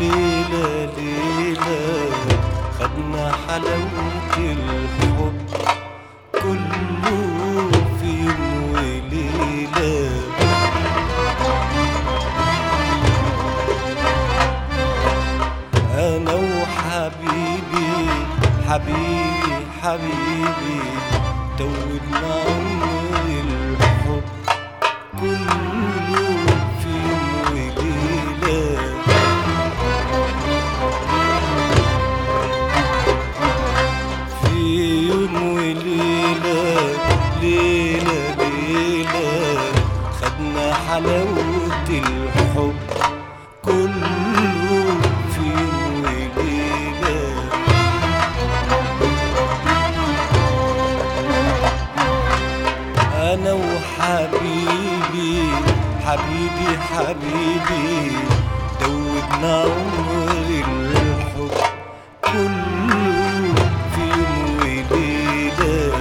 ليلة ليلة خدنا حلاوة الحب كله في يوم وليلة أنا وحبيبي حبيبي حبيبي توبنا عمر الحب كله في يوم وليلة في يوم وليلة ليلة ليلة خدنا حلاوة الحب كله في يوم وليلة أنا وحبيبي حبيبي حبيبي دوبنا عمر الحب كله في يوم وليلة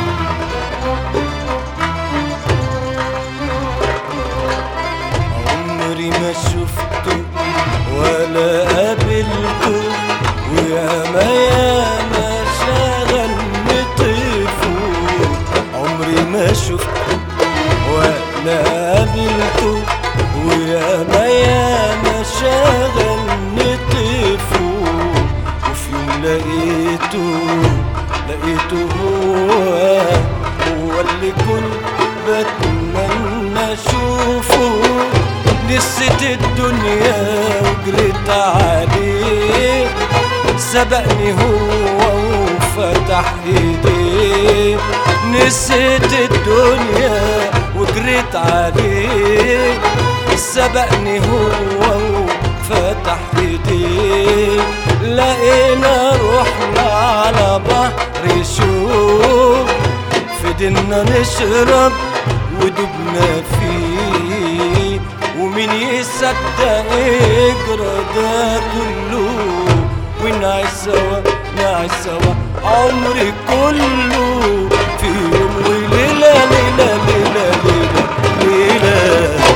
عمري ما شفته ولا قابلته وياما ياما شغل نطيفه عمري ما شفته ولا قابلته وياما ياما شغل نطيفه وفي يوم لقيته لقيته هو هو اللي كنت بتمنى اشوفه نسيت الدنيا وجريت عليه سبقني هو وفتح ايديه نسيت الدنيا وجريت عليه سبقني هو وفتح ايديه لقينا روحنا على بحر شوق فضلنا نشرب ودبنا فيه ومين يصدق يجرى ده كله ونعيش سوا نعيش سوا عمري كله في يوم وليلة ليلة ليلة ليلة ليلة